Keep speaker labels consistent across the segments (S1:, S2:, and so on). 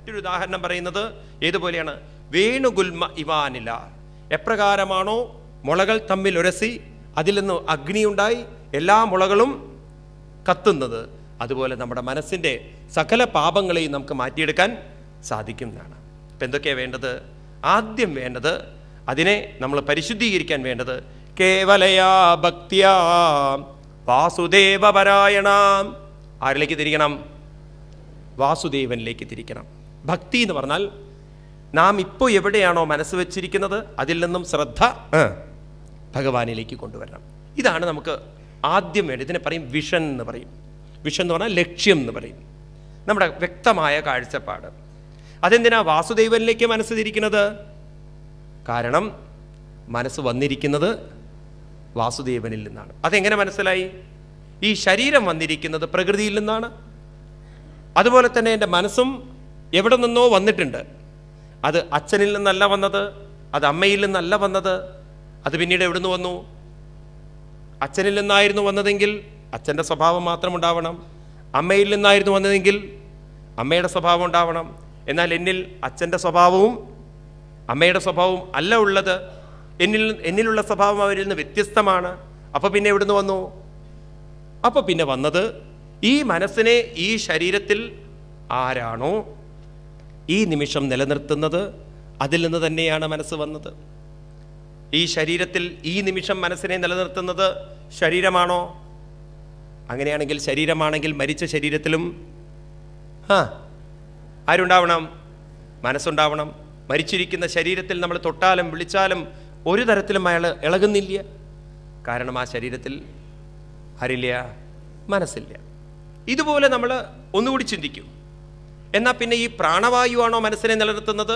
S1: മറ്റൊരു ഉദാഹരണം പറയുന്നത് ഏതുപോലെയാണ് വേണുഗുൽമ ഇവാനില എപ്രകാരമാണോ മുളകൾ തമ്മിൽ ഉരസി അതിൽ നിന്ന് അഗ്നിയുണ്ടായി എല്ലാ മുളകളും കത്തുന്നത് അതുപോലെ നമ്മുടെ മനസ്സിൻ്റെ സകല പാപങ്ങളെയും നമുക്ക് മാറ്റിയെടുക്കാൻ സാധിക്കുന്നതാണ് ഇപ്പം എന്തൊക്കെയാണ് വേണ്ടത് ആദ്യം വേണ്ടത് അതിനെ നമ്മൾ പരിശുദ്ധീകരിക്കാൻ വേണ്ടത് കേവലയാ ഭക്തിയാ വാസുദേവപരായണ ആരിലേക്ക് തിരിക്കണം വാസുദേവനിലേക്ക് തിരിക്കണം ഭക്തി എന്ന് പറഞ്ഞാൽ നാം ഇപ്പോൾ എവിടെയാണോ മനസ്സ് വെച്ചിരിക്കുന്നത് അതിൽ നിന്നും ശ്രദ്ധ ആ, ഭഗവാനിലേക്ക് കൊണ്ടുവരണം ഇതാണ് നമുക്ക് ആദ്യം വേണ്ടത് ഇതിനെ പറയും വിഷൻ എന്ന് പറയും വിഷൻ എന്ന് പറഞ്ഞാൽ ലക്ഷ്യം എന്ന് പറയും നമ്മുടെ വ്യക്തമായ കാഴ്ചപ്പാട് അതെന്തിനാ വാസുദേവനിലേക്ക് മനസ്സ് തിരിക്കുന്നത് കാരണം മനസ്സ് വന്നിരിക്കുന്നത് വാസുദേവനിൽ നിന്നാണ് അതെങ്ങനെ മനസ്സിലായി ഈ ശരീരം വന്നിരിക്കുന്നത് പ്രകൃതിയിൽ നിന്നാണ് അതുപോലെ തന്നെ എൻ്റെ മനസ്സും എവിടെ നിന്നോ വന്നിട്ടുണ്ട് അത് അച്ഛനിൽ നിന്നല്ല വന്നത് അത് അമ്മയിൽ നിന്നല്ല വന്നത് അത് പിന്നീട് എവിടുന്ന് വന്നു അച്ഛനിൽ നിന്നായിരുന്നു വന്നതെങ്കിൽ അച്ഛൻ്റെ സ്വഭാവം മാത്രം ഉണ്ടാവണം അമ്മയിൽ നിന്നായിരുന്നു വന്നതെങ്കിൽ അമ്മയുടെ സ്വഭാവം ഉണ്ടാവണം എന്നാൽ എന്നിൽ അച്ഛൻ്റെ സ്വഭാവവും അമ്മയുടെ സ്വഭാവവും അല്ല ഉള്ളത് എന്നിൽ എന്നിലുള്ള സ്വഭാവം അവരിൽ നിന്ന് വ്യത്യസ്തമാണ് അപ്പോൾ പിന്നെ എവിടുന്ന് വന്നു അപ്പോൾ പിന്നെ വന്നത് ഈ മനസ്സിനെ ഈ ശരീരത്തിൽ ആരാണോ ഈ നിമിഷം നിലനിർത്തുന്നത് അതിൽ നിന്ന് തന്നെയാണ് മനസ്സ് വന്നത് ഈ ശരീരത്തിൽ ഈ നിമിഷം മനസ്സിനെ നിലനിർത്തുന്നത് ശരീരമാണോ അങ്ങനെയാണെങ്കിൽ ശരീരമാണെങ്കിൽ മരിച്ച ശരീരത്തിലും ആ ആരുണ്ടാവണം മനസ്സുണ്ടാവണം മരിച്ചിരിക്കുന്ന ശരീരത്തിൽ നമ്മൾ തൊട്ടാലും വിളിച്ചാലും ഒരു തരത്തിലും അയാൾ ഇളകുന്നില്ല കാരണം ആ ശരീരത്തിൽ ആരില്ല മനസ്സില്ല ഇതുപോലെ നമ്മൾ ഒന്നുകൂടി ചിന്തിക്കും എന്നാൽ പിന്നെ ഈ പ്രാണവായുവാണോ മനസ്സിനെ നിലനിർത്തുന്നത്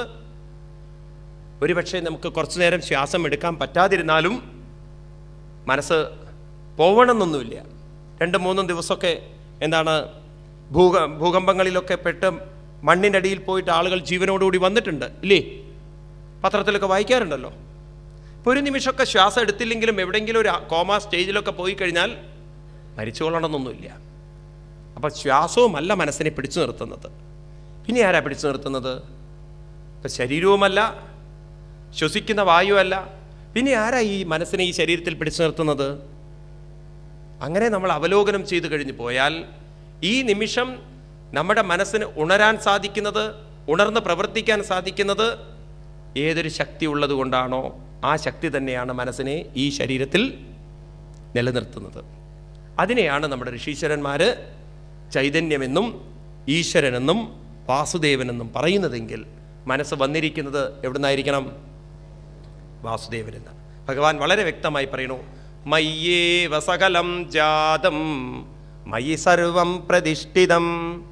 S1: ഒരുപക്ഷെ നമുക്ക് കുറച്ചു നേരം ശ്വാസം എടുക്കാൻ പറ്റാതിരുന്നാലും മനസ്സ് പോവണമെന്നൊന്നുമില്ല രണ്ട് മൂന്നും ദിവസമൊക്കെ എന്താണ് ഭൂക ഭൂകമ്പങ്ങളിലൊക്കെ പെട്ട് മണ്ണിൻ്റെ അടിയിൽ പോയിട്ട് ആളുകൾ ജീവനോടുകൂടി വന്നിട്ടുണ്ട് ഇല്ലേ പത്രത്തിലൊക്കെ വായിക്കാറുണ്ടല്ലോ ഇപ്പോൾ ഒരു നിമിഷമൊക്കെ ശ്വാസം എടുത്തില്ലെങ്കിലും എവിടെയെങ്കിലും ഒരു കോമ സ്റ്റേജിലൊക്കെ പോയി കഴിഞ്ഞാൽ മരിച്ചുകൊള്ളണമെന്നൊന്നുമില്ല അപ്പം ശ്വാസവുമല്ല മനസ്സിനെ പിടിച്ചു നിർത്തുന്നത് പിന്നെ ആരാ പിടിച്ചു നിർത്തുന്നത് ഇപ്പം ശരീരവുമല്ല ശ്വസിക്കുന്ന വായുവല്ല പിന്നെ ആരാ ഈ മനസ്സിനെ ഈ ശരീരത്തിൽ പിടിച്ചു നിർത്തുന്നത് അങ്ങനെ നമ്മൾ അവലോകനം ചെയ്തു കഴിഞ്ഞു പോയാൽ ഈ നിമിഷം നമ്മുടെ മനസ്സിന് ഉണരാൻ സാധിക്കുന്നത് ഉണർന്ന് പ്രവർത്തിക്കാൻ സാധിക്കുന്നത് ഏതൊരു ശക്തി ഉള്ളത് കൊണ്ടാണോ ആ ശക്തി തന്നെയാണ് മനസ്സിനെ ഈ ശരീരത്തിൽ നിലനിർത്തുന്നത് അതിനെയാണ് നമ്മുടെ ഋഷീശ്വരന്മാർ ചൈതന്യമെന്നും ഈശ്വരനെന്നും വാസുദേവനെന്നും പറയുന്നതെങ്കിൽ മനസ്സ് വന്നിരിക്കുന്നത് എവിടുന്നായിരിക്കണം വാസുദേവനിൽ നിന്ന് ഭഗവാൻ വളരെ വ്യക്തമായി പറയുന്നു മയ്യേവ സകലം ജാതം മയി സർവം പ്രതിഷ്ഠിതം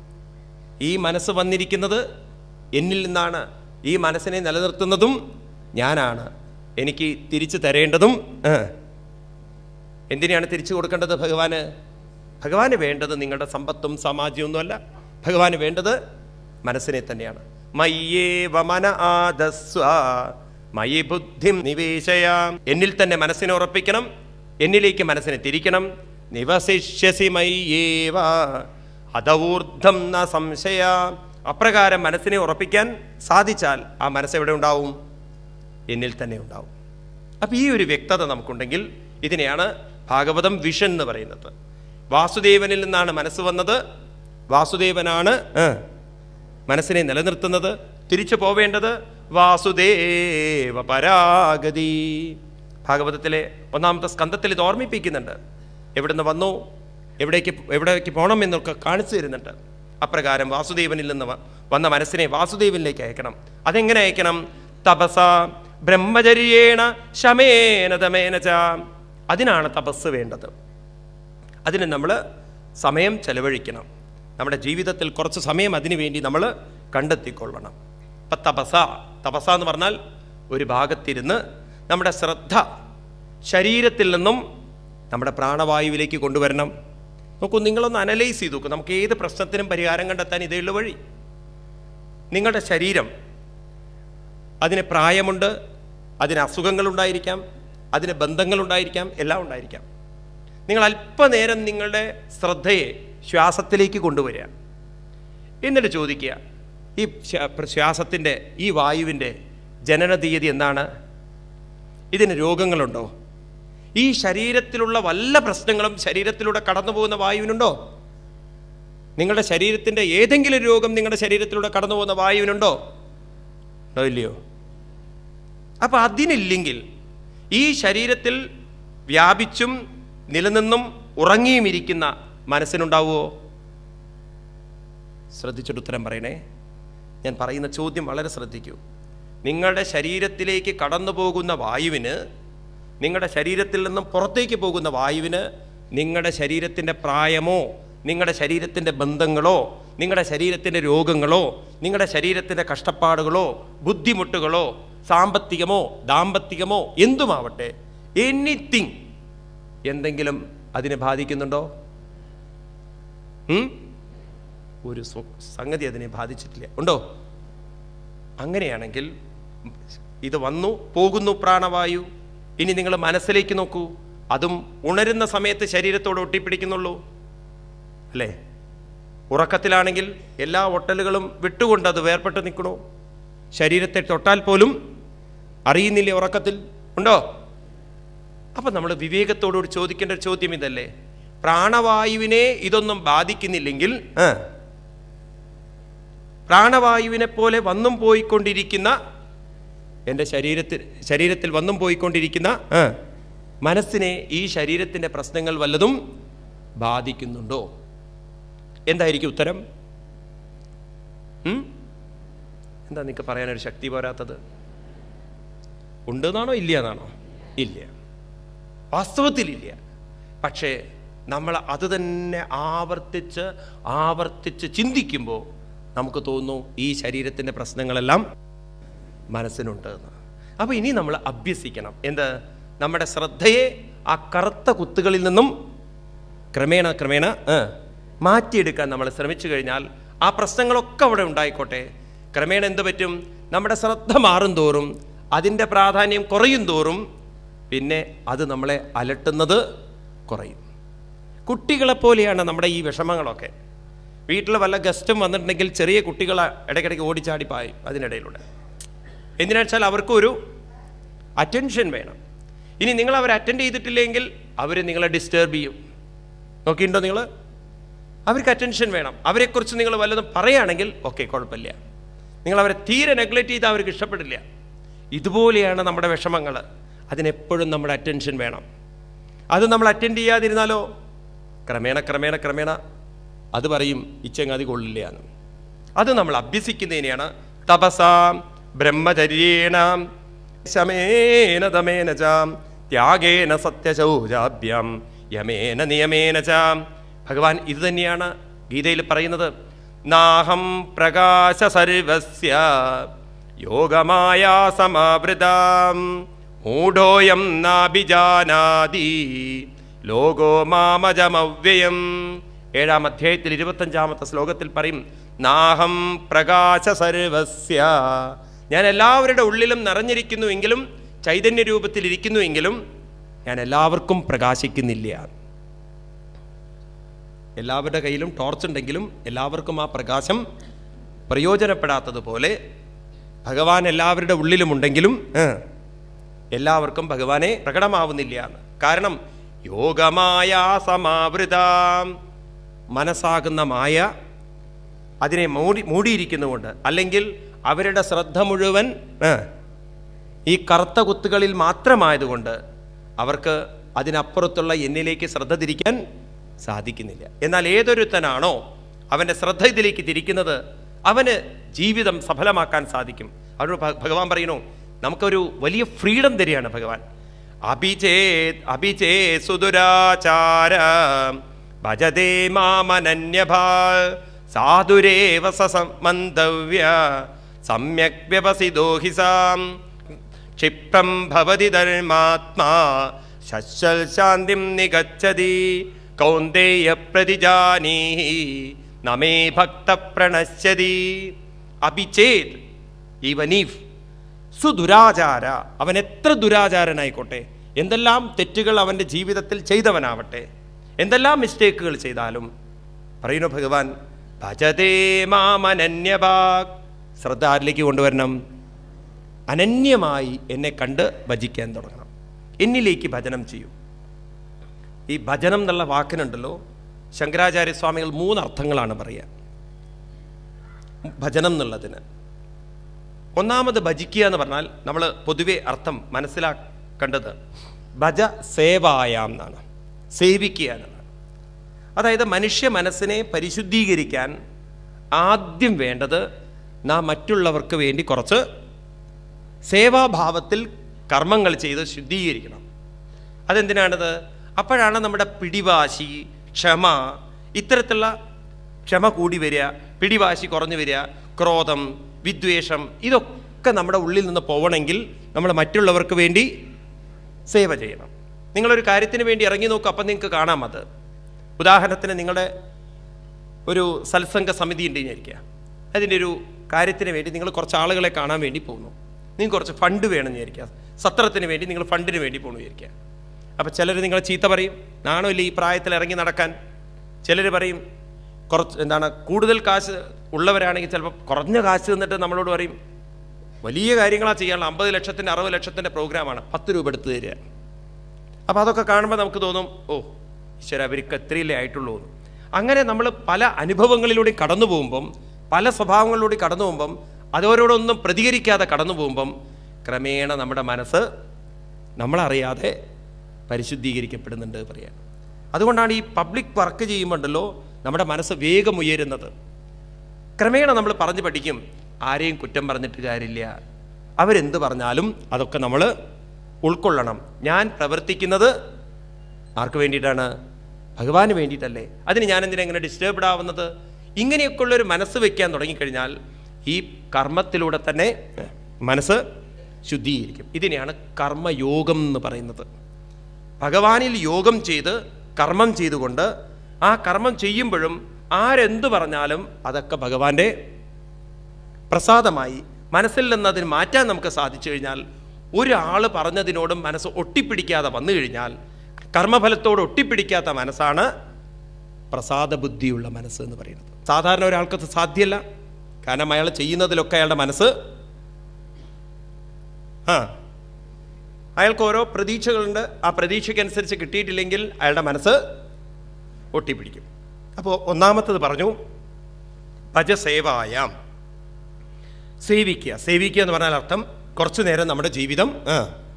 S1: ഈ മനസ്സ് വന്നിരിക്കുന്നത് എന്നിൽ നിന്നാണ് ഈ മനസ്സിനെ നിലനിർത്തുന്നതും ഞാനാണ് എനിക്ക് തിരിച്ചു തരേണ്ടതും ആ. എന്തിനാണ് തിരിച്ചു കൊടുക്കേണ്ടത് ഭഗവാന് ഭഗവാന് വേണ്ടത് നിങ്ങളുടെ സമ്പത്തും സമാജ്യമൊന്നുമല്ല ഭഗവാന് വേണ്ടത് മനസ്സിനെ തന്നെയാണ് മയ്യേവ മന ആദസ്വ മയി ബുദ്ധിം നിവേശയാം എന്നിൽ തന്നെ മനസ്സിനെ ഉറപ്പിക്കണം എന്നിലേക്ക് മനസ്സിനെ തിരിക്കണം നിവസിഷ്യസി മയ്യേവ അതഊർദ്ധം ന സംശയ അപ്രകാരം മനസ്സിനെ ഉറപ്പിക്കാൻ സാധിച്ചാൽ ആ മനസ്സ് എവിടെ ഉണ്ടാവും എന്നിൽ തന്നെ ഉണ്ടാവും അപ്പം ഈ ഒരു വ്യക്തത നമുക്കുണ്ടെങ്കിൽ ഇതിനെയാണ് ഭാഗവതം വിഷൻ എന്ന് പറയുന്നത് വാസുദേവനിൽ നിന്നാണ് മനസ്സ് വന്നത് വാസുദേവനാണ് ആ, മനസ്സിനെ നിലനിർത്തുന്നത് തിരിച്ചു പോവേണ്ടത് വാസുദേവ പരാഗതി ഭാഗവതത്തിലെ ഒന്നാമത്തെ സ്കന്ധത്തിൽ ഇത് ഓർമ്മിപ്പിക്കുന്നുണ്ട് എവിടുന്ന് വന്നു എവിടേക്ക് എവിടേക്ക് പോകണം എന്നൊക്കെ കാണിച്ചു തരുന്നുണ്ട് അപ്രകാരം വാസുദേവനിൽ നിന്ന് വ- വന്ന മനസ്സിനെ വാസുദേവനിലേക്ക് അയക്കണം അതെങ്ങനെ അയക്കണം തപസ ബ്രഹ്മചര്യേണ ശമേന തമേന ച അതിനാണ് തപസ് വേണ്ടത് അതിന് നമ്മൾ സമയം ചെലവഴിക്കണം നമ്മുടെ ജീവിതത്തിൽ കുറച്ച് സമയം അതിനു വേണ്ടി നമ്മൾ കണ്ടെത്തിക്കൊള്ളണം ഇപ്പം തപസ തപസ എന്ന് പറഞ്ഞാൽ ഒരു ഭാഗത്തിരുന്ന് നമ്മുടെ ശ്രദ്ധ ശരീരത്തിൽ നിന്നും നമ്മുടെ പ്രാണവായുവിലേക്ക് കൊണ്ടുവരണം നോക്കൂ നിങ്ങളൊന്ന് അനലൈസ് ചെയ്ത് നോക്കൂ നമുക്ക് ഏത് പ്രശ്നത്തിനും പരിഹാരം കണ്ടെത്താൻ ഇതേ ഉള്ള വഴി നിങ്ങളുടെ ശരീരം അതിന് പ്രായമുണ്ട് അതിന് അസുഖങ്ങളുണ്ടായിരിക്കാം അതിന് ബന്ധങ്ങളുണ്ടായിരിക്കാം എല്ലാം ഉണ്ടായിരിക്കാം നിങ്ങൾ അല്പനേരം നിങ്ങളുടെ ശ്രദ്ധയെ ശ്വാസത്തിലേക്ക് കൊണ്ടുവരിക എന്നിട്ട് ചോദിക്കുക ഈ ശ്വാ- ശ്വാസത്തിൻ്റെ ഈ വായുവിൻ്റെ ജനന തീയതി എന്താണ് ഇതിന് രോഗങ്ങളുണ്ടോ ഈ ശരീരത്തിലുള്ള വല്ല പ്രശ്നങ്ങളും ശരീരത്തിലൂടെ കടന്നു പോകുന്ന വായുവിനുണ്ടോ നിങ്ങളുടെ ശരീരത്തിൻ്റെ ഏതെങ്കിലും രോഗം നിങ്ങളുടെ ശരീരത്തിലൂടെ കടന്നു പോകുന്ന വായുവിനുണ്ടോ ഉണ്ടോ ഇല്ലയോ അപ്പം അതിനില്ലെങ്കിൽ ഈ ശരീരത്തിൽ വ്യാപിച്ചും നിലനിന്നും ഉറങ്ങിയും ഇരിക്കുന്ന മനസ്സിനുണ്ടാവുമോ ശ്രദ്ധിച്ചിട്ട് ഉത്തരം പറയണേ ഞാൻ പറയുന്ന ചോദ്യം വളരെ ശ്രദ്ധിക്കൂ നിങ്ങളുടെ ശരീരത്തിലേക്ക് കടന്നു പോകുന്ന വായുവിന് നിങ്ങളുടെ ശരീരത്തിൽ നിന്നും പുറത്തേക്ക് പോകുന്ന വായുവിന് നിങ്ങളുടെ ശരീരത്തിൻ്റെ പ്രായമോ നിങ്ങളുടെ ശരീരത്തിൻ്റെ ബന്ധങ്ങളോ നിങ്ങളുടെ ശരീരത്തിൻ്റെ രോഗങ്ങളോ നിങ്ങളുടെ ശരീരത്തിൻ്റെ കഷ്ടപ്പാടുകളോ ബുദ്ധിമുട്ടുകളോ സാമ്പത്തികമോ ദാമ്പത്തികമോ എന്തുമാവട്ടെ എനിത്തിങ് എന്തെങ്കിലും അതിനെ ബാധിക്കുന്നുണ്ടോ ഉം? ഒരു സ്വ- സംഗതി അതിനെ ബാധിച്ചിട്ടില്ല ഉണ്ടോ അങ്ങനെയാണെങ്കിൽ ഇത് വന്നു പോകുന്നു പ്രാണവായു ഇനി നിങ്ങൾ മനസ്സിലേക്ക് നോക്കൂ അതും ഉണരുന്ന സമയത്ത് ശരീരത്തോട് ഒട്ടിപ്പിടിക്കുന്നുള്ളൂ അല്ലേ ഉറക്കത്തിലാണെങ്കിൽ എല്ലാ ഒട്ടലുകളും വിട്ടുകൊണ്ട് അത് വേർപെട്ട് നിൽക്കണോ ശരീരത്തെ തൊട്ടാൽ പോലും അറിയുന്നില്ലേ ഉറക്കത്തിൽ ഉണ്ടോ അപ്പം നമ്മൾ വിവേകത്തോടുകൂടി ചോദിക്കേണ്ട ഒരു ചോദ്യം ഇതല്ലേ പ്രാണവായുവിനെ ഇതൊന്നും ബാധിക്കുന്നില്ലെങ്കിൽ ആ, പ്രാണവായുവിനെ പോലെ വന്നും പോയിക്കൊണ്ടിരിക്കുന്ന എൻ്റെ ശരീരത്തിൽ ശരീരത്തിൽ വന്നും പോയിക്കൊണ്ടിരിക്കുന്ന ആ, മനസ്സിനെ ഈ ശരീരത്തിൻ്റെ പ്രശ്നങ്ങൾ വല്ലതും ബാധിക്കുന്നുണ്ടോ എന്തായിരിക്കും ഉത്തരം ഉം? എന്താ നിങ്ങൾക്ക് പറയാനൊരു ശക്തി പോരാത്തത് ഉണ്ടെന്നാണോ ഇല്ല എന്നാണോ ഇല്ല വാസ്തവത്തിലില്ല പക്ഷേ നമ്മൾ അത് തന്നെ ആവർത്തിച്ച് ആവർത്തിച്ച് ചിന്തിക്കുമ്പോൾ നമുക്ക് തോന്നുന്നു ഈ ശരീരത്തിൻ്റെ പ്രശ്നങ്ങളെല്ലാം മനസ്സിനുണ്ട് എന്ന് അപ്പോൾ ഇനി നമ്മൾ അഭ്യസിക്കണം എന്ത് നമ്മുടെ ശ്രദ്ധയെ ആ കറുത്ത കുത്തുകളിൽ നിന്നും ക്രമേണ ക്രമേണ ആ, മാറ്റിയെടുക്കാൻ നമ്മൾ ശ്രമിച്ചു കഴിഞ്ഞാൽ ആ പ്രശ്നങ്ങളൊക്കെ അവിടെ ഉണ്ടായിക്കോട്ടെ ക്രമേണ എന്ത് പറ്റും നമ്മുടെ ശ്രദ്ധ മാറും തോറും അതിൻ്റെ പ്രാധാന്യം കുറയും തോറും പിന്നെ അത് നമ്മളെ അലട്ടുന്നത് കുറയും കുട്ടികളെ പോലെയാണ് നമ്മുടെ ഈ വിഷമങ്ങളൊക്കെ വീട്ടിൽ വല്ല ഗസ്റ്റും വന്നിട്ടുണ്ടെങ്കിൽ ചെറിയ കുട്ടികൾ ഇടയ്ക്കിടയ്ക്ക് ഓടിച്ചാടി പായും അതിനിടയിലൂടെ എന്തിനാ വെച്ചാൽ അവർക്കും ഒരു അറ്റൻഷൻ വേണം ഇനി നിങ്ങൾ അവരെ അറ്റൻഡ് ചെയ്തിട്ടില്ലെങ്കിൽ അവർ നിങ്ങളെ ഡിസ്റ്റർബ് ചെയ്യും നോക്കിയിട്ടുണ്ടോ നിങ്ങൾ അവർക്ക് അറ്റൻഷൻ വേണം അവരെക്കുറിച്ച് നിങ്ങൾ വല്ലതും പറയുകയാണെങ്കിൽ ഓക്കെ കുഴപ്പമില്ല നിങ്ങൾ അവരെ തീരെ നെഗ്ലക്റ്റ് ചെയ്താൽ അവർക്ക് ഇഷ്ടപ്പെടില്ല ഇതുപോലെയാണ് നമ്മുടെ വിഷമങ്ങൾ അതിനെപ്പോഴും നമ്മുടെ അറ്റൻഷൻ വേണം അത് നമ്മൾ അറ്റൻഡ് ചെയ്യാതിരുന്നാലോ ക്രമേണ ക്രമേണ ക്രമേണ അത് പറയും ഇച്ചങ്ങാതി കൊള്ളില്ല എന്ന് അത് നമ്മൾ അഭ്യസിക്കുന്നതിനെയാണ് തപസാം ബ്രഹ്മചര്യേണ ശമേന ദമേന ച ത്യാഗേന സത്യശൗചാഭ്യം യമേന നിയമേന ച ഭഗവാൻ ഇത് തന്നെയാണ് ഗീതയിൽ പറയുന്നത് നാഹം പ്രകാശ സർവസ്യ യോഗമായാ സമാവൃതാം മൂഢോയം നാഭിജാനാതി ലോകോ മാമജമവ്യയം ഏഴാം അധ്യായത്തിൽ ഇരുപത്തഞ്ചാമത്തെ ശ്ലോകത്തിൽ പറയും നാഹം പ്രകാശ സർവസ്യ ഞാൻ എല്ലാവരുടെ ഉള്ളിലും നിറഞ്ഞിരിക്കുന്നുവെങ്കിലും ചൈതന്യ രൂപത്തിലിരിക്കുന്നുവെങ്കിലും ഞാൻ എല്ലാവർക്കും പ്രകാശിക്കുന്നില്ല എല്ലാവരുടെ കയ്യിലും ടോർച്ച് ഉണ്ടെങ്കിലും എല്ലാവർക്കും ആ പ്രകാശം പ്രയോജനപ്പെടാത്തതുപോലെ ഭഗവാൻ എല്ലാവരുടെ ഉള്ളിലുമുണ്ടെങ്കിലും ആ, എല്ലാവർക്കും ഭഗവാനെ പ്രകടമാവുന്നില്ല എന്ന് കാരണം യോഗമായ സമാവൃതാം മനസ്സാകുന്ന മായ അതിനെ മൂടി മൂടിയിരിക്കുന്നുകൊണ്ട് അല്ലെങ്കിൽ അവരുടെ ശ്രദ്ധ മുഴുവൻ ആ, ഈ കറുത്ത കുത്തുകളിൽ മാത്രമായതുകൊണ്ട് അവർക്ക് അതിനപ്പുറത്തുള്ള എന്നിലേക്ക് ശ്രദ്ധ തിരിക്കാൻ സാധിക്കുന്നില്ല എന്നാൽ ഏതൊരുത്തനാണോ അവൻ്റെ ശ്രദ്ധ ഇതിലേക്ക് തിരിക്കുന്നത് അവന് ജീവിതം സഫലമാക്കാൻ സാധിക്കും അവരോട് ഭ- ഭഗവാൻ പറയുന്നു നമുക്കൊരു വലിയ ഫ്രീഡം തരികയാണ് ഭഗവാൻ അഭിചേത് അഭിചേ സുദുരാചാര ഭജതേ മാമനന്യഭാ സാധുരേവ സമന്തവ്യ സമ്യക് വ്യവസിതോ ഹി സാം ക്ഷിപ്രം ഭവതി ധർമാത്മാ ശശ്വൽ ശാന്തിം നിഗച്ഛതി കൗന്ദേയ പ്രതിജാനീഹി നമേ ഭക്ത പ്രണശ്യതി അഭിചേത് ഈവനീഫ് സുദുരാചാര അവൻ എത്ര ദുരാചാരനായിക്കോട്ടെ എന്തെല്ലാം തെറ്റുകൾ അവൻ്റെ ജീവിതത്തിൽ ചെയ്തവനാവട്ടെ എന്തെല്ലാം മിസ്റ്റേക്കുകൾ ചെയ്താലും പറയുന്നു ഭഗവാൻ ഭജതേ മാമനന്യഭാഗ് ശ്രദ്ധ ആരിലേക്ക് കൊണ്ടുവരണം അനന്യമായി എന്നെ കണ്ട് ഭജിക്കാൻ തുടങ്ങണം എന്നിലേക്ക് ഭജനം ചെയ്യും ഈ ഭജനം എന്നുള്ള വാക്കിനുണ്ടല്ലോ ശങ്കരാചാര്യസ്വാമികൾ മൂന്ന് അർത്ഥങ്ങളാണ് പറയുക ഭജനം എന്നുള്ളതിന് ഒന്നാമത് ഭജിക്കുക എന്ന് പറഞ്ഞാൽ നമ്മൾ പൊതുവെ അർത്ഥം മനസ്സിലാക്കേണ്ടത് ഭജ സേവായാം എന്നാണ് സേവിക്കുക എന്നുള്ളതാണ് അതായത് മനുഷ്യ മനസ്സിനെ പരിശുദ്ധീകരിക്കാൻ ആദ്യം വേണ്ടത് നാം മറ്റുള്ളവർക്ക് വേണ്ടി കുറച്ച് സേവാഭാവത്തിൽ കർമ്മങ്ങൾ ചെയ്ത് ശുദ്ധീകരിക്കണം അതെന്തിനാണത് അപ്പോഴാണ് നമ്മുടെ പിടിവാശി ക്ഷമ ഇത്തരത്തിലുള്ള ക്ഷമ കൂടി വരിക പിടിവാശി കുറഞ്ഞു വരിക ക്രോധം വിദ്വേഷം ഇതൊക്കെ നമ്മുടെ ഉള്ളിൽ നിന്ന് പോവണമെങ്കിൽ നമ്മൾ മറ്റുള്ളവർക്ക് വേണ്ടി സേവ ചെയ്യണം നിങ്ങളൊരു കാര്യത്തിന് വേണ്ടി ഇറങ്ങി നോക്കുക അപ്പം നിങ്ങൾക്ക് കാണാം അത് ഉദാഹരണത്തിന് നിങ്ങളുടെ ഒരു സത്സംഗ സമിതി ഉണ്ട് വിചാരിക്കുക അതിൻ്റെ ഒരു കാര്യത്തിന് വേണ്ടി നിങ്ങൾ കുറച്ച് ആളുകളെ കാണാൻ വേണ്ടി പോകുന്നു നിങ്ങൾക്ക് കുറച്ച് ഫണ്ട് വേണം വിചാരിക്കുക സത്രത്തിന് വേണ്ടി നിങ്ങൾ ഫണ്ടിന് വേണ്ടി പോകണം വിചാരിക്കുക അപ്പോൾ ചിലർ നിങ്ങളെ ചീത്ത പറയും നാണമില്ല ഈ പ്രായത്തിൽ ഇറങ്ങി നടക്കാൻ ചിലർ പറയും കുറച്ച് എന്താണ് കൂടുതൽ കാശ് ഉള്ളവരാണെങ്കിൽ ചിലപ്പോൾ കുറഞ്ഞ കാശ് തന്നിട്ട് നമ്മളോട് പറയും വലിയ കാര്യങ്ങളാണ് ചെയ്യാനുള്ള അമ്പത് ലക്ഷത്തിൻ്റെ അറുപത് ലക്ഷത്തിൻ്റെ പ്രോഗ്രാമാണ് പത്ത് രൂപ എടുത്ത് തരിക അപ്പോൾ അതൊക്കെ കാണുമ്പോൾ നമുക്ക് തോന്നും ഓ ഈശ്വര അവർക്ക് എത്രയില്ലേ ആയിട്ടുള്ളൂ എന്ന് അങ്ങനെ നമ്മൾ പല അനുഭവങ്ങളിലൂടെ കടന്നു പോകുമ്പം പല സ്വഭാവങ്ങളിലൂടെ കടന്നു പോകുമ്പം അതോരോടൊന്നും പ്രതികരിക്കാതെ കടന്നു പോകുമ്പം ക്രമേണ നമ്മുടെ മനസ്സ് നമ്മളറിയാതെ പരിശുദ്ധീകരിക്കപ്പെടുന്നുണ്ട് പറയാൻ അതുകൊണ്ടാണ് ഈ പബ്ലിക് വർക്ക് ചെയ്യുമ്പോണ്ടല്ലോ നമ്മുടെ മനസ്സ് വേഗം ഉയരുന്നത് ക്രമേണ നമ്മൾ പറഞ്ഞു പഠിക്കും ആരെയും കുറ്റം പറഞ്ഞിട്ട് കാര്യമില്ല അവരെന്ത് പറഞ്ഞാലും അതൊക്കെ നമ്മൾ ഉൾക്കൊള്ളണം ഞാൻ പ്രവർത്തിക്കുന്നത് ആർക്ക് വേണ്ടിയിട്ടാണ് ഭഗവാന് വേണ്ടിയിട്ടല്ലേ അതിന് ഞാൻ എന്തിനാ ഇങ്ങനെ ഡിസ്റ്റർബ്ഡ് ആവുന്നത് ഇങ്ങനെയൊക്കെയുള്ളൊരു മനസ്സ് വെക്കാൻ തുടങ്ങിക്കഴിഞ്ഞാൽ ഈ കർമ്മത്തിലൂടെ തന്നെ മനസ്സ് ശുദ്ധീകരിക്കും ഇതിനെയാണ് കർമ്മയോഗം എന്ന് പറയുന്നത് ഭഗവാനിൽ യോഗം ചെയ്ത് കർമ്മം ചെയ്തുകൊണ്ട് ആ കർമ്മം ചെയ്യുമ്പോഴും ആരെന്ത് പറഞ്ഞാലും അതൊക്കെ ഭഗവാന്റെ പ്രസാദമായി മനസ്സിൽ നിന്ന് അതിന് മാറ്റാൻ നമുക്ക് സാധിച്ചു കഴിഞ്ഞാൽ ഒരാൾ പറഞ്ഞതിനോടും മനസ്സ് ഒട്ടിപ്പിടിക്കാതെ വന്നു കഴിഞ്ഞാൽ കർമ്മഫലത്തോട് ഒട്ടിപ്പിടിക്കാത്ത മനസ്സാണ് പ്രസാദ ബുദ്ധിയുള്ള മനസ്സ് എന്ന് പറയുന്നത് സാധാരണ ഒരാൾക്കത് സാധ്യമല്ല കാരണം അയാൾ ചെയ്യുന്നതിലൊക്കെ അയാളുടെ മനസ്സ് ആ അയാൾക്ക് ഓരോ പ്രതീക്ഷകളുണ്ട് ആ പ്രതീക്ഷയ്ക്കനുസരിച്ച് കിട്ടിയിട്ടില്ലെങ്കിൽ അയാളുടെ മനസ്സ് ഒട്ടിപ്പിടിക്കും അപ്പോൾ ഒന്നാമത്തത് പറഞ്ഞു ഭജസേവായാം സേവിക്കുക സേവിക്കുക എന്ന് പറഞ്ഞാൽ അർത്ഥം കുറച്ചു നേരം നമ്മുടെ ജീവിതം ആ,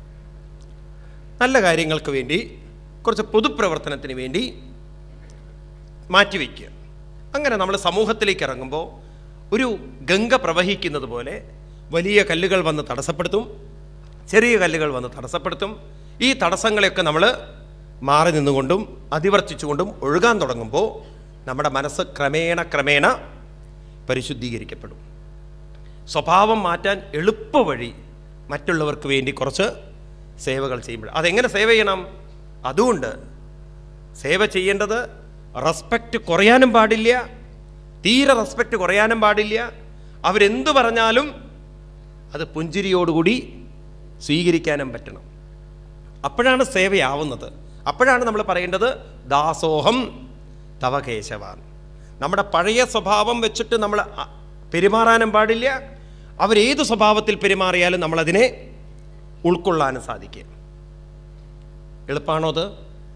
S1: നല്ല കാര്യങ്ങൾക്ക് വേണ്ടി കുറച്ച് പൊതുപ്രവർത്തനത്തിന് വേണ്ടി മാറ്റിവെക്കുക അങ്ങനെ നമ്മൾ സമൂഹത്തിലേക്ക് ഇറങ്ങുമ്പോൾ ഒരു ഗംഗ പ്രവഹിക്കുന്നത് പോലെ വലിയ കല്ലുകൾ വന്ന് തടസ്സപ്പെടുത്തും ചെറിയ കല്ലുകൾ വന്ന് തടസ്സപ്പെടുത്തും ഈ തടസ്സങ്ങളെയൊക്കെ നമ്മൾ മാറി നിന്നുകൊണ്ടും അതിവർത്തിച്ചുകൊണ്ടും ഒഴുകാൻ തുടങ്ങുമ്പോൾ നമ്മുടെ മനസ്സ് ക്രമേണ ക്രമേണ പരിശുദ്ധീകരിക്കപ്പെടും സ്വഭാവം മാറ്റാൻ എളുപ്പ വഴി മറ്റുള്ളവർക്ക് വേണ്ടി കുറച്ച് സേവകൾ ചെയ്യുമ്പോൾ അതെങ്ങനെ സേവ ചെയ്യണം അതുകൊണ്ട് സേവ ചെയ്യേണ്ടത് റെസ്പെക്റ്റ് കുറയാനും പാടില്ല തീരെ റെസ്പെക്റ്റ് കുറയാനും പാടില്ല അവരെന്തു പറഞ്ഞാലും അത് പുഞ്ചിരിയോടുകൂടി സ്വീകരിക്കാനും പറ്റണം അപ്പോഴാണ് സേവയാവുന്നത് അപ്പോഴാണ് നമ്മൾ പറയേണ്ടത് ദാസോഹം തവ കേശവാൻ നമ്മുടെ പഴയ സ്വഭാവം വെച്ചിട്ട് നമ്മൾ അ- പെരുമാറാനും പാടില്ല അവരേത് സ്വഭാവത്തിൽ പെരുമാറിയാലും നമ്മളതിനെ ഉൾക്കൊള്ളാനും സാധിക്കും എളുപ്പമാണോ അത്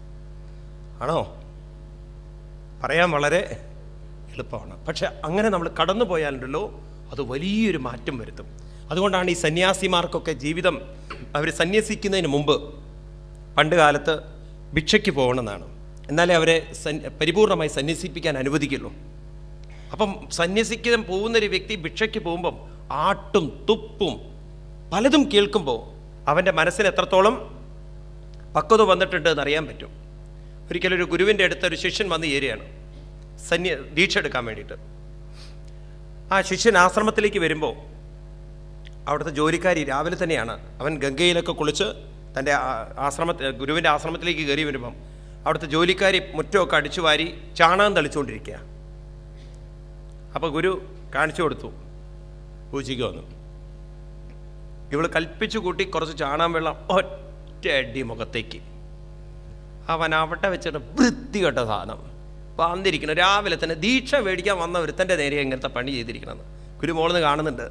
S1: ആണോ പറയാൻ വളരെ എളുപ്പമാണ് പക്ഷെ അങ്ങനെ നമ്മൾ കടന്നു പോയാലുണ്ടല്ലോ അത് വലിയൊരു മാറ്റം വരുത്തും അതുകൊണ്ടാണ് ഈ സന്യാസിമാർക്കൊക്കെ ജീവിതം അവർ സന്യസിക്കുന്നതിന് മുമ്പ് പണ്ട് കാലത്ത് ഭിക്ഷയ്ക്ക് പോകണമെന്നാണ് എന്നാലേ അവരെ സൻ- പരിപൂർണമായി സന്യസിപ്പിക്കാൻ അനുവദിക്കുള്ളൂ അപ്പം സന്യസിക്കാൻ പോകുന്ന ഒരു വ്യക്തി ഭിക്ഷയ്ക്ക് പോകുമ്പം ആട്ടും തുപ്പും പലതും കേൾക്കുമ്പോൾ അവൻ്റെ മനസ്സിന് എത്രത്തോളം പക്വത വന്നിട്ടുണ്ട് എന്ന് അറിയാൻ പറ്റും ഒരിക്കലും ഒരു ഗുരുവിൻ്റെ അടുത്ത് ഒരു ശിഷ്യൻ വന്ന് ചേരുകയാണ് സന്യ ദീക്ഷ എടുക്കാൻ വേണ്ടിയിട്ട് ആ ശിഷ്യൻ ആശ്രമത്തിലേക്ക് വരുമ്പോൾ അവിടുത്തെ ജോലിക്കാരി രാവിലെ തന്നെയാണ് അവൻ ഗംഗയിലൊക്കെ കുളിച്ച് തൻ്റെ ആശ്രമത്തിൽ ഗുരുവിൻ്റെ ആശ്രമത്തിലേക്ക് കയറി വരുമ്പം അവിടുത്തെ ജോലിക്കാരി മുറ്റമൊക്കെ അടിച്ചു വാരി ചാണകം തളിച്ചുകൊണ്ടിരിക്കുക അപ്പോൾ ഗുരു കാണിച്ചു കൊടുത്തു പൂച്ചയ്ക്ക് വന്നു ഇവൾ കൽപ്പിച്ചു കൂട്ടി കുറച്ച് ചാണകം വെള്ളം ഒറ്റ അടി മുഖത്തേക്ക് അവൻ അവിടെ വെച്ചിട്ട് വൃത്തികെട്ട സാധനം വന്നിരിക്കണം രാവിലെ തന്നെ ദീക്ഷ മേടിക്കാൻ വന്ന ഒരുത്തൻ്റെ നേരെ ഇങ്ങനത്തെ പണി ചെയ്തിരിക്കണമെന്ന് ഗുരു മോളിന്ന് കാണുന്നുണ്ട്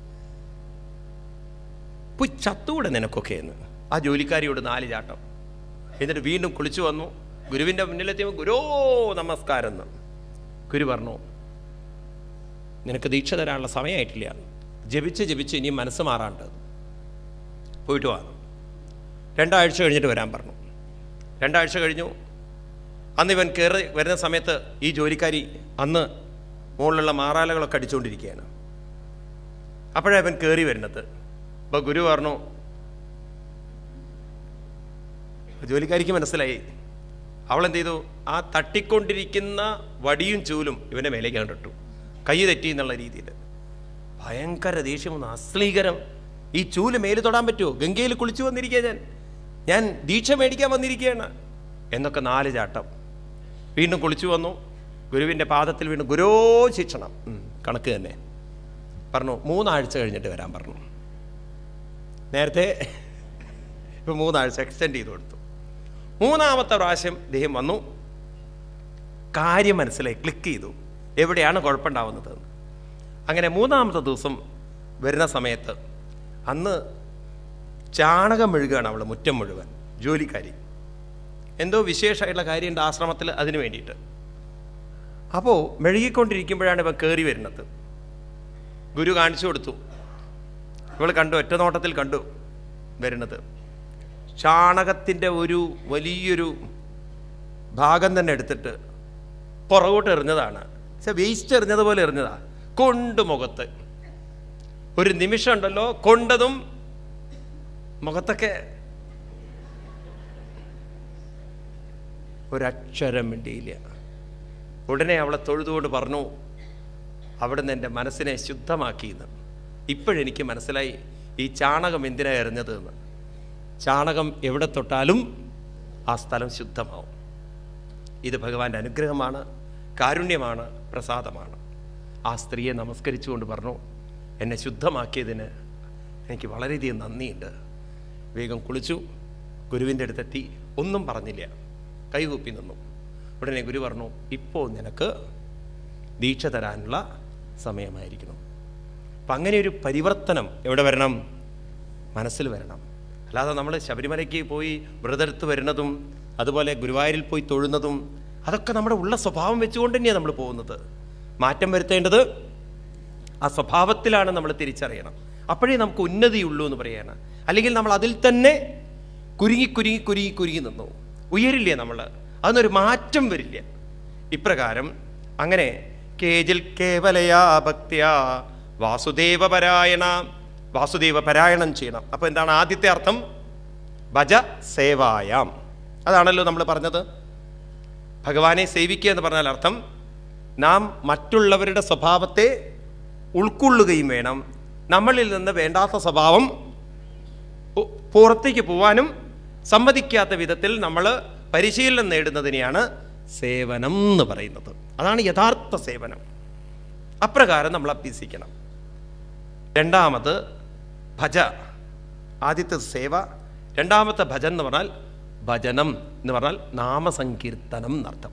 S1: പോയി ചത്തൂടെ നിനക്കൊക്കെ എന്ന് ആ ജോലിക്കാരിയോട് നാല് ചാട്ടം എന്നിട്ട് വീണ്ടും കുളിച്ചു വന്നു ഗുരുവിൻ്റെ മുന്നിലെത്തിയപ്പോൾ ഗുരോ നമസ്കാരം എന്ന് ഗുരു പറഞ്ഞു നിനക്ക് ദീക്ഷ തരാനുള്ള സമയമായിട്ടില്ല ജപിച്ച് ജപിച്ച് ഇനിയും മനസ്സ് മാറാണ്ട് പോയിട്ട് വാ രണ്ടാഴ്ച കഴിഞ്ഞിട്ട് വരാൻ പറഞ്ഞു രണ്ടാഴ്ച കഴിഞ്ഞു അന്ന് ഇവൻ കയറി വരുന്ന സമയത്ത് ഈ ജോലിക്കാരി അന്ന് മുകളിലുള്ള മാറാലകളൊക്കെ അടിച്ചുകൊണ്ടിരിക്കുകയാണ് അപ്പോഴാണ് ഇവൻ കയറി വരുന്നത് അപ്പോൾ ഗുരു പറഞ്ഞു ജോലിക്കാരിക്ക് മനസ്സിലായി അവളെന്ത് ചെയ്തു ആ തട്ടിക്കൊണ്ടിരിക്കുന്ന വടിയും ചൂലും ഇവൻ്റെ മേലേക്ക് കണ്ടിട്ടു കൈ തെറ്റി എന്നുള്ള രീതിയിൽ ഭയങ്കര ദേഷ്യം വന്നു അശ്ലീകരം ഈ ചൂല് മേല് തൊടാൻ പറ്റുമോ ഗംഗയിൽ കുളിച്ചു വന്നിരിക്കുക ഞാൻ ഞാൻ ദീക്ഷ മേടിക്കാൻ വന്നിരിക്കുകയാണ് എന്നൊക്കെ നാല് ചാട്ടം വീണ്ടും കുളിച്ചു വന്നു ഗുരുവിൻ്റെ പാദത്തിൽ വീണ്ടും ഗുരോ ശിക്ഷണം ഉം, കണക്ക് തന്നെ പറഞ്ഞു മൂന്നാഴ്ച കഴിഞ്ഞിട്ട് വരാൻ പറഞ്ഞു നേരത്തെ ഇപ്പം മൂന്നാഴ്ച എക്സ്റ്റെൻഡ് ചെയ്ത് കൊടുത്തു മൂന്നാമത്തെ പ്രാവശ്യം ഇദ്ദേഹം വന്നു കാര്യം മനസ്സിലായി ക്ലിക്ക് ചെയ്തു എവിടെയാണ് കുഴപ്പമുണ്ടാവുന്നത് എന്ന്. അങ്ങനെ മൂന്നാമത്തെ ദിവസം വരുന്ന സമയത്ത് അന്ന് ചാണകം മെഴുകുകയാണ് അവൾ മുറ്റം മുഴുവൻ ജോലിക്കാരി എന്തോ വിശേഷമായിട്ടുള്ള കാര്യമുണ്ട് ആശ്രമത്തിൽ അതിന് വേണ്ടിയിട്ട് അപ്പോൾ മെഴുകിക്കൊണ്ടിരിക്കുമ്പോഴാണ് ഇവ കയറി വരുന്നത് ഗുരു കാണിച്ചു കൊടുത്തു ഇവൾ കണ്ടു ഒറ്റ നോട്ടത്തിൽ കണ്ടു വരുന്നത് ചാണകത്തിൻ്റെ ഒരു വലിയൊരു ഭാഗം തന്നെ എടുത്തിട്ട് പുറകോട്ട് എറിഞ്ഞതാണ് പക്ഷെ വേസ്റ്റ് എറിഞ്ഞതുപോലെ എറിഞ്ഞതാ കൊണ്ട് മുഖത്ത് ഒരു നിമിഷം ഉണ്ടല്ലോ കൊണ്ടതും മുഖത്തൊക്കെ ഒരക്ഷരം മിണ്ടിയില്ല ഉടനെ അവളെ തൊഴുതുകൊണ്ട് പറഞ്ഞു അവിടുന്ന് എൻ്റെ മനസ്സിനെ ശുദ്ധമാക്കിയെന്ന് ഇപ്പോഴെനിക്ക് മനസ്സിലായി ഈ ചാണകം എന്തിനാ എറിഞ്ഞത് എന്ന് ചാണകം എവിടെ തൊട്ടാലും ആ സ്ഥലം ശുദ്ധമാവും ഇത് ഭഗവാന്റെ അനുഗ്രഹമാണ് കാരുണ്യമാണ് പ്രസാദമാണ് ആ സ്ത്രീയെ നമസ്കരിച്ചുകൊണ്ട് പറഞ്ഞു എന്നെ ശുദ്ധമാക്കിയതിന് എനിക്ക് വളരെയധികം നന്ദിയുണ്ട് വേഗം കുളിച്ചു ഗുരുവിൻ്റെ അടുത്തെത്തി ഒന്നും പറഞ്ഞില്ല കൈകൂപ്പി നിന്നു ഉടനെ ഗുരു പറഞ്ഞു ഇപ്പോൾ നിനക്ക് ദീക്ഷ തരാനുള്ള സമയമായിരിക്കണം അപ്പം അങ്ങനെ ഒരു പരിവർത്തനം എവിടെ വരണം മനസ്സിൽ വരണം അല്ലാതെ നമ്മൾ ശബരിമലയ്ക്ക് പോയി വ്രതെടുത്ത് വരുന്നതും അതുപോലെ ഗുരുവായൂരിൽ പോയി തൊഴുന്നതും അതൊക്കെ നമ്മുടെ ഉള്ള സ്വഭാവം വെച്ചുകൊണ്ട് തന്നെയാണ് നമ്മൾ പോകുന്നത് മാറ്റം വരുത്തേണ്ടത് ആ സ്വഭാവത്തിലാണ് നമ്മൾ തിരിച്ചറിയണം അപ്പോഴേ നമുക്ക് ഉന്നതിയുള്ളൂ എന്ന് പറയാണ് അല്ലെങ്കിൽ നമ്മൾ അതിൽ തന്നെ കുരുങ്ങി കുരുങ്ങി കുരുങ്ങി കുരുങ്ങി നിന്നു ഉയരില്ലേ നമ്മൾ അതിനൊരു മാറ്റം വരില്ല ഇപ്രകാരം അങ്ങനെ കേജിൽ കേവലയാ ഭക്തിയാ വാസുദേവ പരായണ വാസുദേവ പരായണം ചെയ്യണം അപ്പോൾ എന്താണ് ആദ്യത്തെ അർത്ഥം ഭജ സേവായാം അതാണല്ലോ നമ്മൾ പറഞ്ഞത് ഭഗവാനെ സേവിക്കുക എന്ന് പറഞ്ഞാൽ അർത്ഥം നാം മറ്റുള്ളവരുടെ സ്വഭാവത്തെ ഉൾക്കൊള്ളുകയും വേണം നമ്മളിൽ നിന്ന് വേണ്ടാത്ത സ്വഭാവം പു- പുറത്തേക്ക് പോവാനും സമ്മതിക്കാത്ത വിധത്തിൽ നമ്മൾ പരിശീലനം നേടുന്നതിനെയാണ് സേവനം എന്ന് പറയുന്നത് അതാണ് യഥാർത്ഥ സേവനം അപ്രകാരം നമ്മൾ അഭ്യസിക്കണം രണ്ടാമത് ഭജ ആദ്യത്തെ സേവ രണ്ടാമത്തെ ഭജൻ എന്ന് പറഞ്ഞാൽ ഭജനം എന്ന് പറഞ്ഞാൽ നാമസങ്കീർത്തനം എന്നർത്ഥം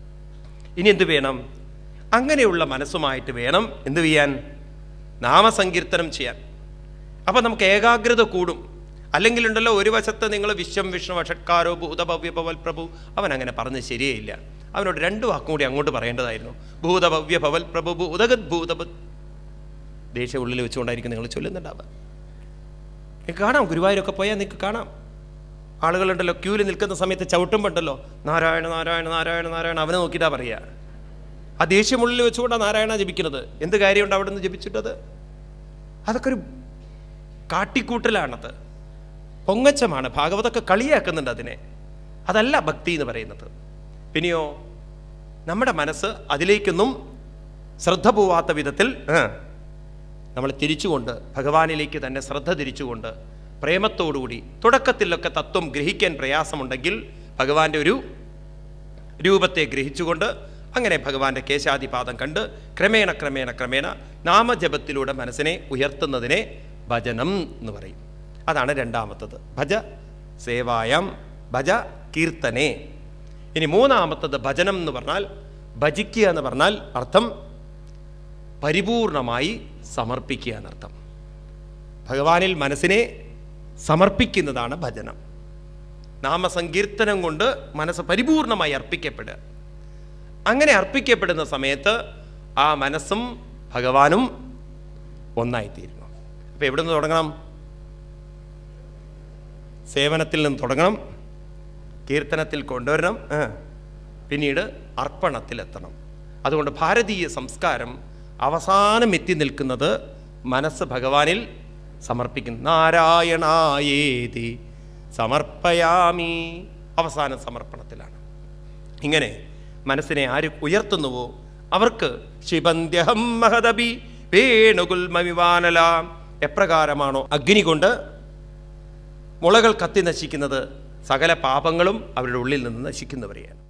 S1: ഇനി എന്ത് വേണം അങ്ങനെയുള്ള മനസ്സുമായിട്ട് വേണം എന്ത് ചെയ്യാൻ നാമസങ്കീർത്തനം ചെയ്യാൻ അപ്പം നമുക്ക് ഏകാഗ്രത കൂടും അല്ലെങ്കിൽ ഉണ്ടല്ലോ ഒരു വശത്ത് നിങ്ങൾ വിശ്വം വിഷ്ണു വഷട്കാരോ ഭൂതഭവ്യ ഭവൽ പ്രഭു അവൻ അങ്ങനെ പറഞ്ഞ് ശരിയയില്ല അവനോട് രണ്ട് വാക്കും കൂടി അങ്ങോട്ട് പറയേണ്ടതായിരുന്നു ഭൂതഭവ്യ ഭവൽ പ്രഭു ഭൂതഗത് ഭൂതപത് ദേഷ്യം ഉള്ളിൽ വെച്ചുകൊണ്ടായിരിക്കും നിങ്ങൾ ചൊല്ലുന്നുണ്ടാവുക നിങ്ങൾക്ക് കാണാം ഗുരുവായൂരൊക്കെ പോയാൽ നിങ്ങൾക്ക് കാണാം ആളുകളുണ്ടല്ലോ ക്യൂവിൽ നിൽക്കുന്ന സമയത്ത് ചവിട്ടുമ്പോണ്ടല്ലോ നാരായണ നാരായണ നാരായണ നാരായണ അവനെ നോക്കിയിട്ടാ പറയുക ആ ദേഷ്യം ഉള്ളിൽ വെച്ചുകൊണ്ടാണ് നാരായണ ജപിക്കുന്നത് എന്ത് കാര്യമുണ്ട് അവിടെ നിന്ന് ജപിച്ചിട്ടത് അതൊക്കെ ഒരു കാട്ടിക്കൂട്ടലാണത് പൊങ്ങച്ചമാണ് ഭാഗവതൊക്കെ കളിയാക്കുന്നുണ്ട് അതിനെ അതല്ല ഭക്തി എന്ന് പറയുന്നത് പിന്നെയോ നമ്മുടെ മനസ്സ് അതിലേക്കൊന്നും ശ്രദ്ധ പോവാത്ത വിധത്തിൽ ആ, നമ്മൾ തിരിച്ചുകൊണ്ട് ഭഗവാനിലേക്ക് തന്നെ ശ്രദ്ധ തിരിച്ചുകൊണ്ട് പ്രേമത്തോടുകൂടി തുടക്കത്തിലൊക്കെ തത്വം ഗ്രഹിക്കാൻ പ്രയാസമുണ്ടെങ്കിൽ ഭഗവാന്റെ ഒരു രൂപത്തെ ഗ്രഹിച്ചുകൊണ്ട് അങ്ങനെ ഭഗവാന്റെ കേശാദിപാദം കണ്ട് ക്രമേണ ക്രമേണ ക്രമേണ നാമജപത്തിലൂടെ മനസ്സിനെ ഉയർത്തുന്നതിനെ ഭജനം എന്ന് പറയും അതാണ് രണ്ടാമത്തത് ഭജ സേവായം ഭജ കീർത്തനെ ഇനി മൂന്നാമത്തത് ഭജനം എന്ന് പറഞ്ഞാൽ ഭജിക്കുക എന്ന് പറഞ്ഞാൽ അർത്ഥം പരിപൂർണമായി സമർപ്പിക്കുക എന്നർത്ഥം ഭഗവാനിൽ മനസ്സിനെ സമർപ്പിക്കുന്നതാണ് ഭജനം നാമസങ്കീർത്തനം കൊണ്ട് മനസ്സ് പരിപൂർണമായി അർപ്പിക്കപ്പെടുക അങ്ങനെ അർപ്പിക്കപ്പെടുന്ന സമയത്ത് ആ മനസ്സും ഭഗവാനും ഒന്നായിത്തീരുന്നു അപ്പോൾ എവിടെ നിന്ന് തുടങ്ങണം സേവനത്തിൽ നിന്ന് തുടങ്ങണം കീർത്തനത്തിൽ കൊണ്ടുവരണം ആ. പിന്നീട് അർപ്പണത്തിലെത്തണം അതുകൊണ്ട് ഭാരതീയ സംസ്കാരം അവസാനം എത്തി നിൽക്കുന്നത് മനസ്സ് ഭഗവാനിൽ സമർപ്പിക്കുന്നു നാരായണായേതി സമർപ്പയാമി അവസാന സമർപ്പണത്തിലാണ് ഇങ്ങനെ മനസ്സിനെ ആര് ഉയർത്തുന്നുവോ അവർക്ക് ശിബന്ധ്യഹം മഹദബി വേണുകുൽമവിവാനല എപ്രകാരമാണോ അഗ്നി കൊണ്ട് മുളകൾ കത്തി നശിക്കുന്നത് സകല പാപങ്ങളും അവരുടെ ഉള്ളിൽ നിന്ന് നശിക്കുന്നവരെയാണ്